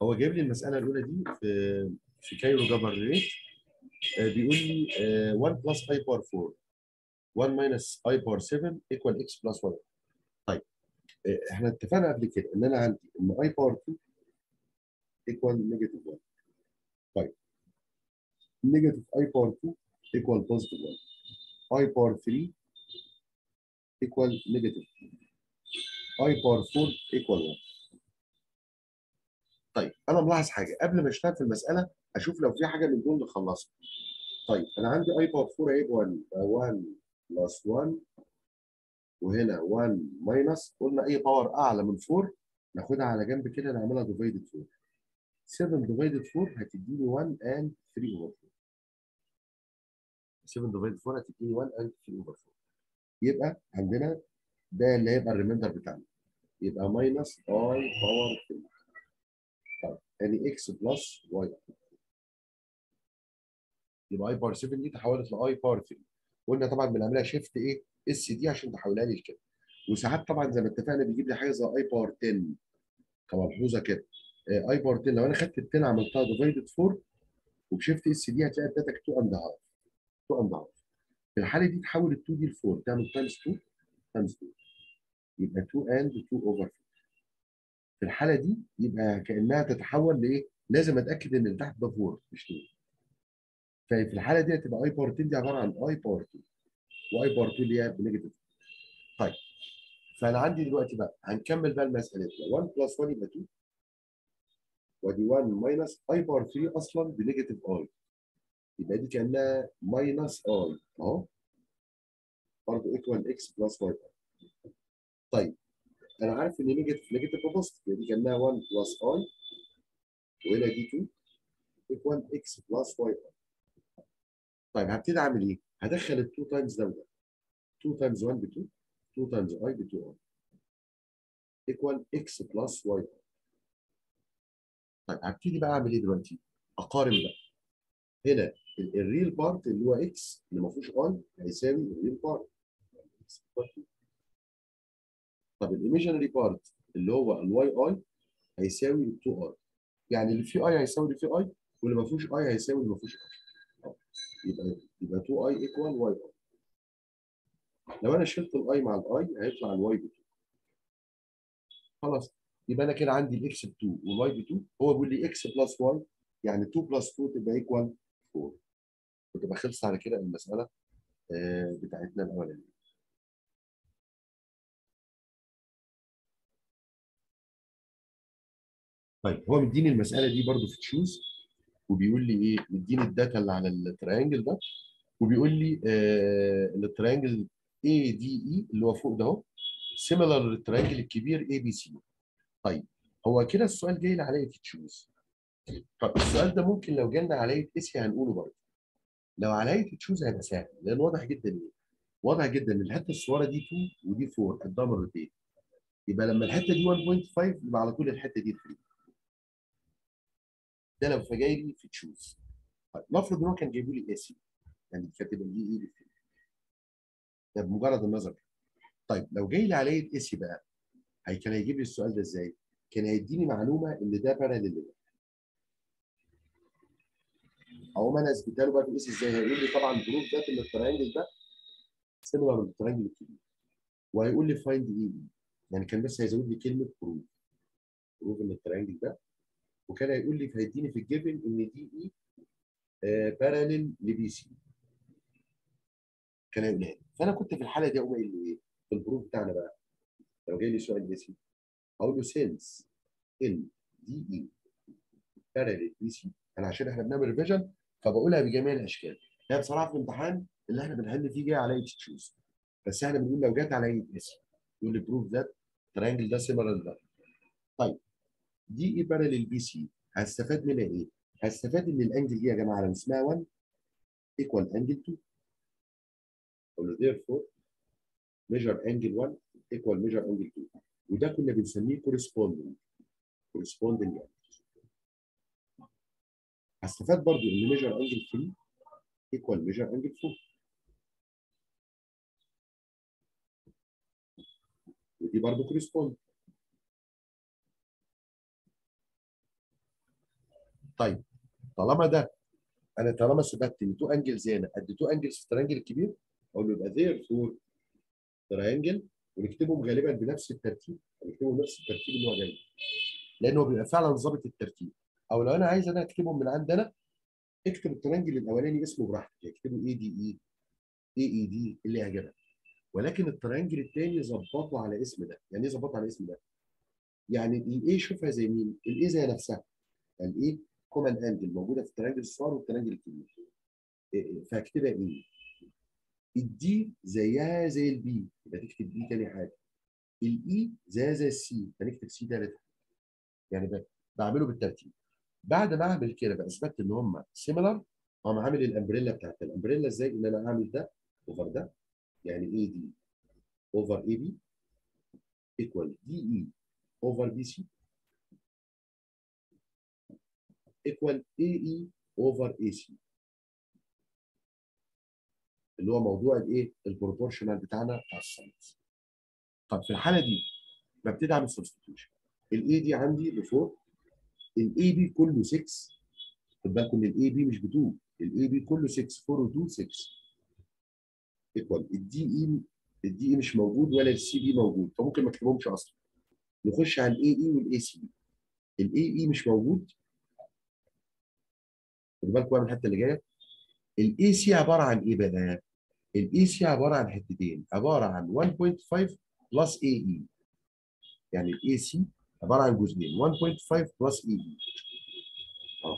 هو جايب لي المساله الاولى دي في في كايرو جبر ريت بيقول لي آه، 1 بلس اي باور 4 1 ماينس اي باور 7 ايكوال اكس بلس 1 طيب آه، احنا اتفقنا قبل كده ان انا عندي ان اي باور 2 ايكوال نيجاتيف 1 طيب نيجاتيف اي باور 2 ايكوال بوزيتيف 1 اي باور 3 ايكوال نيجاتيف اي باور 4 ايكوال 1 طيب انا ملاحظ حاجه قبل ما اشتغل في المساله اشوف لو في حاجه من دول نخلصها طيب انا عندي اي باور 4 هيبقى 1 1 بلس 1 وهنا 1 ماينس قلنا اي باور اعلى من 4 ناخدها على جنب كده نعملها ديفايدد 4 7 ديفايدد 4 هتديني 1 and 3 اوفر 4 7 ديفايدد 4 هتديني 1 and 3 اوفر 4 يبقى عندنا ده اللي هيبقى الريميندر بتاعنا يبقى ماينس اي باور 3 طيب يعني اكس بلس واي يبقى اي باور 7 دي تحولت لاي باور 3 قلنا طبعا بنعملها شيفت ايه اس دي عشان تحولها لي لكده وساعات طبعا زي ما اتفقنا بيجيب لي حاجه زي اي باور 10 كملحوظه كده اي باور 10 لو انا خدت ال 10 عملتها ديفايدد 4 وبشيفت اس دي هتلاقي ادتك 2 اند هاف 2 اند هاف في الحاله دي تحول ال 2 دي ل 4 تعمل تايمز 2 تايمز 2 يبقى 2 اند 2 اوفر 4 في الحاله دي يبقى كانها تتحول لايه؟ لازم اتاكد ان اللي تحت ده 4 مش 2 ففي الحاله دي هتبقى اي باور 10 دي عباره عن اي باور 2 واي باور 2 اللي هي بنيجاتيف طيب فانا عندي دلوقتي بقى هنكمل بقى المساله 1 بلس 1 يبقى 2 ودي 1 ماينس اي باور 3 اصلا بنيجاتيف اي يبقى دي كانها ماينس اي اهو برضه ايكوال اكس بلس واي طيب انا عارف ان نيجاتيف نيجاتيف وبوزيتيف دي كانها 1 بلس اي وهنا دي 2 ايكوال اكس بلس واي طيب هبتدي اعمل ايه؟ هدخل ال 2 تايمز ده وده 2 تايمز 1 ب 2 2 تايمز اي ب 2 اي ايكوال اكس بلس واي طيب هبتدي بقى اعمل ايه دلوقتي؟ اقارن بقى هنا الريل بارت اللي هو اكس اللي ما فيهوش اي هيساوي الريل بارت طب الايميجنري بارت اللي هو الواي اي هيساوي 2 اي يعني اللي فيه اي هيساوي اللي فيه اي واللي ما فيهوش اي هيساوي اللي ما فيهوش اي يبقى يبقى 2 اي ايكوال واي اي لو انا شلت الاي مع الاي هيطلع الواي ب 2 خلاص يبقى انا كده عندي الاكس ب 2 والواي ب 2 هو بيقول لي اكس بلس واي يعني 2 بلس 2 تبقى ايكوال 4 وتبقى خلصت على كده المساله آه، بتاعتنا الاولانيه طيب هو مديني المساله دي برضو في تشوز وبيقول لي ايه مديني الداتا اللي على التريانجل ده وبيقول لي آه ان التريانجل اي دي اي اللي هو فوق ده اهو سيميلر للتريانجل الكبير اي بي سي طيب هو كده السؤال جاي لي على تشوز طب السؤال ده ممكن لو جالنا على اسي هنقوله برضه لو على تشوز هيبقى سهل لان واضح جدا ايه واضح جدا ان الحته الصغيره دي 2 ودي 4 قدها مرتين يبقى لما الحته دي 1.5 يبقى على طول الحته دي 3 ده لو فجاي لي في تشوز طيب نفرض ان هو كان جايبه لي اسي يعني كاتب لي ايه ده بمجرد النظر طيب لو جاي لي عليه اسي بقى هي كان هيجيب لي السؤال ده ازاي؟ كان هيديني معلومه ان ده باراليل لده او ما انا اثبتها له بقى في اس ازاي؟ هيقول لي طبعا بروف ذات ان الترينجل ده سيميلر للترينجل الكبير وهيقول لي فايند ايه يعني كان بس هيزود لي كلمه بروف بروف ان الترينجل ده وكان هيقول لي هيديني في الجيفن ان دي اي باراليل لبي سي كان هيقولها لي فانا كنت في الحاله دي اقوم قايل له ايه؟ في البروف بتاعنا بقى لو جاي لي سؤال بي سي هقول له سينس ان دي اي باراليل بي سي انا عشان احنا بنعمل ريفيجن فبقولها بجميع الاشكال هي بصراحه في الامتحان اللي احنا بنحل فيه جاي على تشوز بس احنا بنقول لو جت على اي اسم يقول لي بروف ذات ترينجل ده سيميلر ده طيب دي اي باراليل بي سي هستفاد منها ايه؟ هستفاد ان الانجل دي يا جماعه لو اسمها 1 ايكوال انجل 2 اقول له therefore measure angle 1 equal measure angle 2 وده كنا بنسميه corresponding corresponding يعني هستفاد برضو ان measure angle 3 equal measure angle 4 ودي برضو correspond طيب طالما ده انا طالما ثبت ان تو انجلز هنا قد تو انجلز في الترينجل الكبير اقول له يبقى ذير فور ترينجل ونكتبهم غالبا بنفس الترتيب نكتبهم بنفس الترتيب اللي هو جاي لانه بيبقى فعلا ظابط الترتيب او لو انا عايز انا اكتبهم من عندنا اكتب الترينجل الاولاني اسمه براحتك اكتبه اي دي اي اي اي دي اللي يعجبك ولكن الترينجل الثاني ظبطه على اسم ده يعني ايه ظبطه على اسم ده يعني الاي شوفها زي مين الاي زي نفسها الاي كومن انجل موجوده في الترينجل الصغير والترينجل الكبير فاكتبها ايه الدي زيها زي البي يبقى تكتب بي تاني حاجه الاي زيها زي السي فنكتب سي تالت يعني بعمله بالترتيب بعد ما اعمل كده بقى اثبت ان هم سيميلر اقوم عامل الامبريلا بتاعت الامبريلا ازاي ان انا اعمل ده اوفر ده يعني اي دي اوفر اي بي ايكوال دي اي اوفر بي سي ايكوال اي اي اوفر اي سي اللي هو موضوع الايه البروبورشنال بتاعنا بتاع الساينس طب في الحاله دي ببتدي اعمل سبستيتيوشن الاي دي عندي بفور الاي بي كله 6 خد بالكم ان الاي بي مش ب 2 الاي بي كله 6 4 و2 6 ايكوال الدي اي الدي اي مش موجود ولا السي بي موجود فممكن ما اكتبهمش اصلا نخش على الاي اي والاي سي بي الاي اي مش موجود خد بالكم من الحته اللي جايه الاي سي عباره عن ايه بقى؟ الاي سي عباره عن حتتين عباره عن 1.5 بلس اي اي يعني الاي سي عباره عن جزئين 1.5 بلس اي اي اه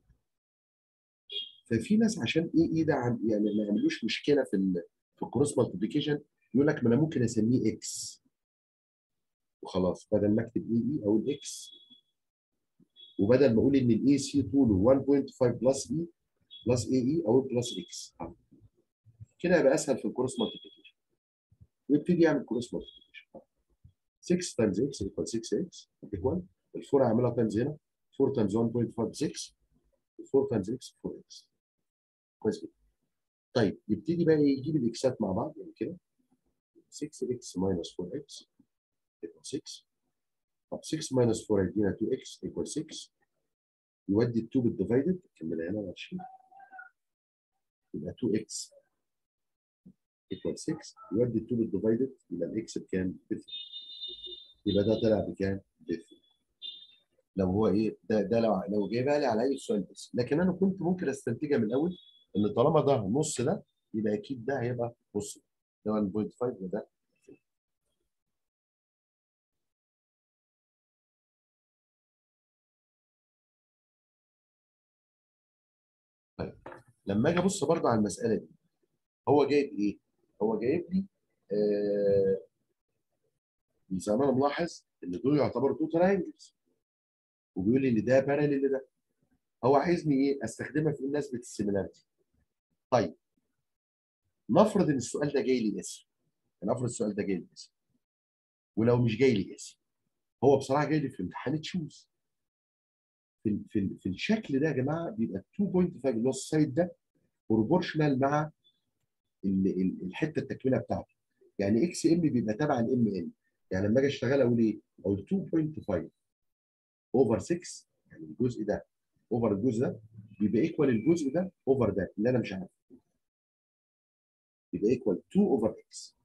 ففي ناس عشان اي اي ده عم يعني ما يعملوش مشكله في ال في الكروس مالتيبيكيشن يقول لك ما انا ممكن اسميه اكس وخلاص بدل ما اكتب اي اي اقول اكس وبدل ما اقول ان الاي سي طوله 1.5 بلس اي بلس اي اي اقول بلس اكس كده يبقى اسهل في الكروس مالتيبيكيشن ويبتدي يعمل كروس مالتيبيكيشن 6 تايمز اكس ايكوال 6 اكس ايكوال الفور هعملها تايمز هنا 4 تايمز 1.5 6 4 تايمز اكس 4 اكس كويس جدا طيب يبتدي بقى يجيب الاكسات مع بعض يعني كده 6 اكس ماينس 4 اكس ايكوال 6 طب 6 ماينس 4 يدينا 2 اكس ايكوال 6 يودي ال 2 بالديفايدد كملها هنا معلش يبقى 2 اكس ايكوال 6 يودي ال 2 بالديفايدد يبقى الاكس بكام؟ ب 3 يبقى ده طلع بكام؟ ب 3 لو هو ايه ده ده لو لو جايبها لي على اي سؤال بس لكن انا كنت ممكن استنتجها من الاول ان طالما ده نص ده يبقى اكيد ده هيبقى نص ده 1.5 وده طيب لما اجي ابص برضه على المساله دي هو جايب ايه؟ هو جايب لي آه زي ما انا ملاحظ ان دول يعتبروا تو تراينجلز وبيقول لي ان ده باراليل لده هو عايزني ايه؟ استخدمها في نسبه السيميلاريتي طيب نفرض ان السؤال ده جاي لي اسم نفرض السؤال ده جاي لي اسم ولو مش جاي لي اسم هو بصراحه جاي لي في الامتحان تشوز في ال في, ال في الشكل ده يا جماعه بيبقى 2.5 اللي هو السايد ده بروبورشنال مع ال ال الحته التكمله بتاعته يعني اكس ام بيبقى تبع الام ان يعني لما اجي اشتغل اقول ايه؟ اقول 2.5 اوفر 6 يعني الجزء ده اوفر الجزء ده بيبقى ايكوال الجزء ده اوفر ده اللي انا مش عارفه يبقى ايكوال 2 اوفر اكس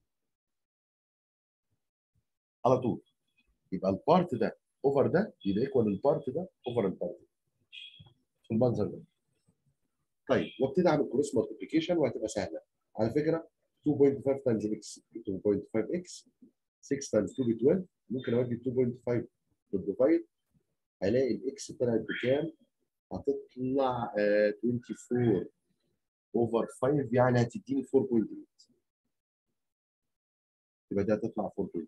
على طول يبقى البارت ده اوفر ده يبقى ايكوال البارت ده اوفر البارت ده في المنظر ده طيب وابتدي اعمل كروس مالتيبيكيشن وهتبقى سهله على فكره 2.5 تايمز اكس 2.5 اكس 6 تايمز 2 ب 12 ممكن اودي 2.5 بالديفايد هلاقي الاكس طلعت بكام؟ هتطلع آه 24 اوفر 5 يعني هتديني 4.8 يبقى ده هتطلع 4.8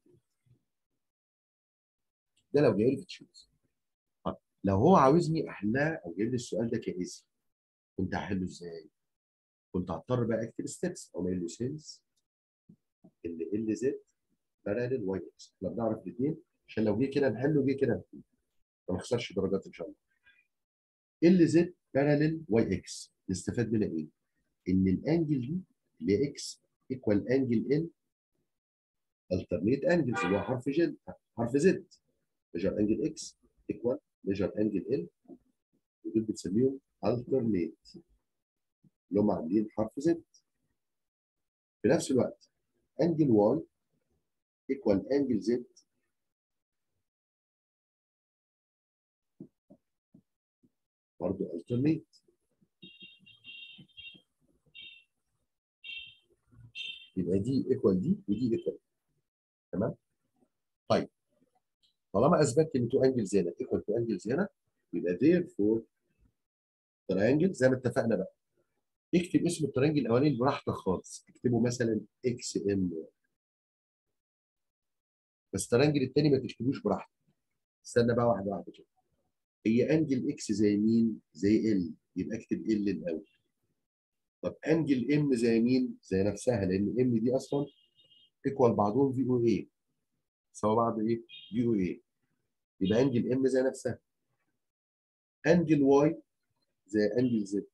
ده لو جاي لي في تشوز طب لو هو عاوزني احلها او جايب لي السؤال ده كايزي كنت هحله ازاي؟ كنت هضطر بقى اكتب ستيبس او له سيلز ال ال زد باراليل واي اكس احنا بنعرف الاثنين عشان لو جه كده نحله وجه كده نحله ما نخسرش درجات ان شاء الله ال زد باراليل واي اكس نستفاد منها ايه؟ ان الانجل دي اللي هي اكس ايكوال انجل ال الترنيت انجلز اللي هو حرف جد حرف زد ميجر انجل اكس ايكوال ميجر انجل ال ودول بنسميهم alternate اللي هم عاملين حرف زد في نفس الوقت انجل واي ايكوال انجل زد برضه alternate يبقى دي ايكوال دي ودي ايكوال تمام طيب طالما اثبتت ان تو انجلز هنا ايكوال تو انجلز هنا يبقى therefore تريانجل زي ما اتفقنا بقى اكتب اسم التريانجل الاولاني براحتك خالص اكتبه مثلا اكس ام بس التريانجل الثاني ما تكتبوش براحتك استنى بقى واحده واحده كده هي انجل اكس زي مين؟ زي ال يبقى اكتب ال الاول طب انجل ام زي مين؟ زي نفسها لان ام دي اصلا ايكوال بعضهم في او اي سوا بعض ايه؟ في او اي يبقى انجل ام زي نفسها انجل واي زي انجل زد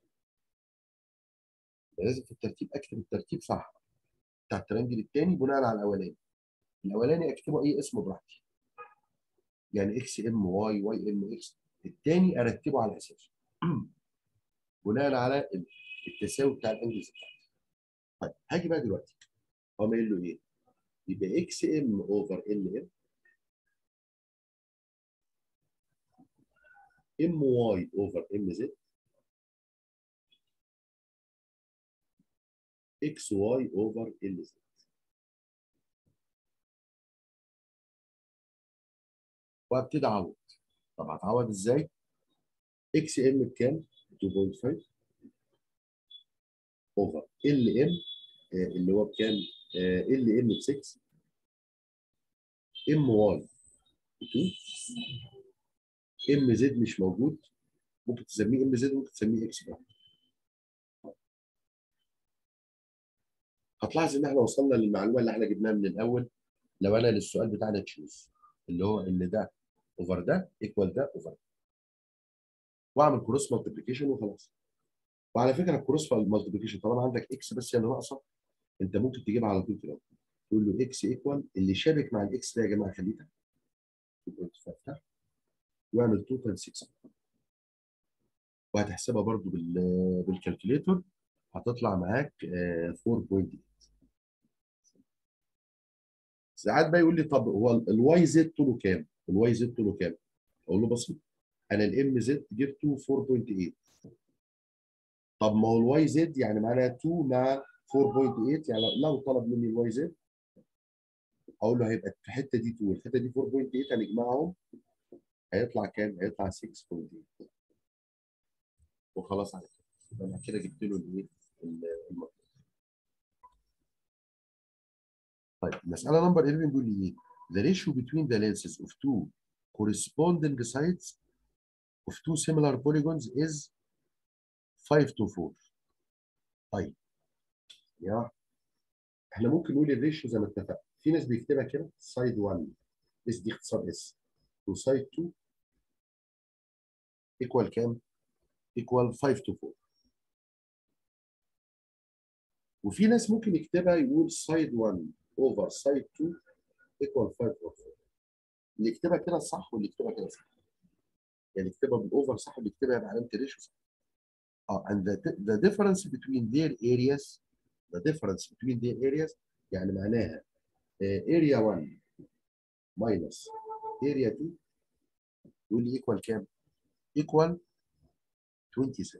لازم في الترتيب اكتب الترتيب صح بتاع الترنجل الثاني بناء على الاولاني الاولاني اكتبه اي اسم براحتي يعني اكس ام واي واي ام اكس الثاني ارتبه على اساسه بناء على التساوي بتاع الانجلز بتاعتي طيب هاجي بقى دلوقتي هو قايل له ايه؟ يبقى اكس ام اوفر ال ام ام واي اوفر ام زد اكس واي اوفر ال زد وابتدي اعوض طب هتعوض ازاي؟ اكس ام بكام؟ 2.5 اوفر ال ام اللي هو بكام؟ ال ام ب 6 ام واي ب 2 ام زد مش موجود ممكن تسميه ام زد ممكن تسميه اكس بقى هتلاحظ ان احنا وصلنا للمعلومه اللي احنا جبناها من الاول لو انا للسؤال بتاعنا تشوز اللي هو ان ده اوفر ده ايكوال ده اوفر ده واعمل كروس مالتيبليكيشن وخلاص وعلى فكره الكروس مالتيبليكيشن طالما عندك اكس بس هي اللي ناقصه انت ممكن تجيبها على طول كده تقول له اكس ايكوال اللي شابك مع الاكس ده يا جماعه خليه ده 2.5 واعمل توتال 6 وهتحسبها برضو بال بالكالكوليتور هتطلع معاك 4.8 ساعات بقى يقول لي طب هو الواي زد طوله كام؟ الواي زد طوله كام؟ اقول له بسيط انا الام زد جبته 4.8 طب ما هو الواي زد يعني معناها 2 مع 4.8 يعني لو طلب مني الواي زد اقول له هيبقى في الحته دي 2 الحته دي 4.8 هنجمعهم هيطلع كام؟ هيطلع 6.8 وخلاص على كده انا كده جبت له الايه؟ المطلوب طيب المساله نمبر 11 بيقول لي ايه؟ The ratio between the lenses of two corresponding sides of two similar polygons is 5 to 4. طيب يا احنا ممكن نقول الريشيو زي ما اتفقنا في ناس بيكتبها كده سايد 1 اس دي اختصار اس وسايد 2 ايكوال كام؟ ايكوال 5 to 4 وفي ناس ممكن يكتبها يقول سايد 1 اوفر سايد 2 ايكوال 5 over 4 اللي يكتبها كده صح واللي يكتبها كده صح يعني يكتبها بالاوفر صح واللي يكتبها بعلامه الريشيو صح اه and the, the difference between their areas the difference between their areas يعني معناها uh, area 1 minus area 2 يقول لي equal كام؟ equal 27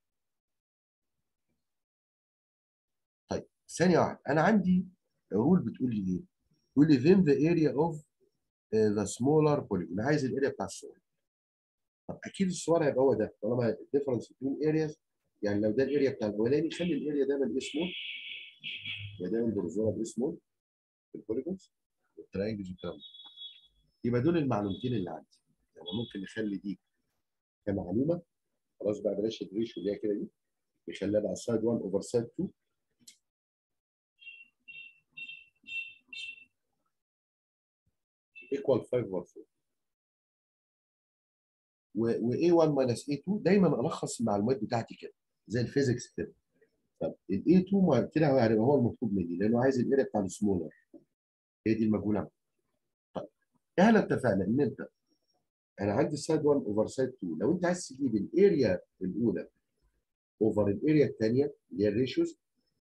طيب ثانية واحدة أنا عندي رول بتقول لي إيه؟ بتقول لي then the area of uh, the smaller polygon أنا عايز الاريا بتاع الصغير طب أكيد الصغير هيبقى هو ده طالما difference between areas يعني لو ده الاريا بتاع الأولاني خلي الاريا دايما اسمه يبقى دايما برزوره باسمه في البوليجونز والتراينجلز والكلام ده يبقى دول المعلومتين اللي عندي يعني ممكن نخلي دي كمعلومه خلاص بقى بلاش الريشيو اللي هي كده دي نخليها بقى سايد 1 اوفر سايد 2 ايكوال 5 اوفر 4 و A1 ماينس A2 دايما الخص المعلومات بتاعتي كده زي الفيزيكس كده طب ال A2 كده هيبقى هو المطلوب مني لانه عايز الاريا بتاع السمولر هي دي المجهوله طيب احنا اتفقنا ان انت انا عندي سايد 1 اوفر سايد 2 لو انت عايز تجيب الاريا الاولى اوفر الاريا الثانيه اللي هي الريشيوز